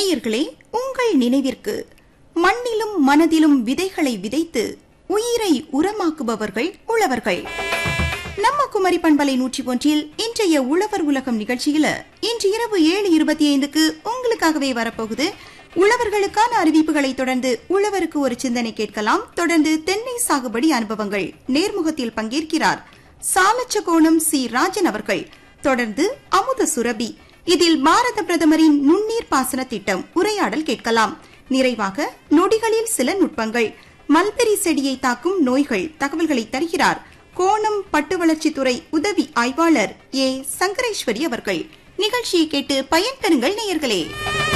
நேயர்களே உங்கள் நினைவிற்கு மண்ணிலும் மனதிலும் விதைகளை விதைத்து உயிரை உரமாக்குபவர்கள் உழவர்கள் நம்ம குமரி பண்பலை நூற்றி ஒன்றில் இன்றைய உழவர் உலகம் நிகழ்ச்சியில இன்று இரவு ஏழு இருபத்தி ஐந்துக்கு உங்களுக்காகவே வரப்போகுது உழவர்களுக்கான அறிவிப்புகளை தொடர்ந்து உழவருக்கு ஒரு சிந்தனை கேட்கலாம் தொடர்ந்து தென்னை சாகுபடி அனுபவங்கள் நேர்முகத்தில் பங்கேற்கிறார் சாலச்சகோணம் சி ராஜன் அவர்கள் தொடர்ந்து அமுத சுரபி இதில் பாரத பிரதமரின் நுண்ணீர் பாசன திட்டம் உரையாடல் கேட்கலாம் நிறைவாக நொடிகளில் சில நுட்பங்கள் மல்பெரி செடியை தாக்கும் நோய்கள் தகவல்களை தருகிறார் கோணம் பட்டு வளர்ச்சித்துறை உதவி ஆய்வாளர் ஏ சங்கரேஸ்வரி அவர்கள் நிகழ்ச்சியை கேட்டு பயன்பெறுங்கள் நேயர்களே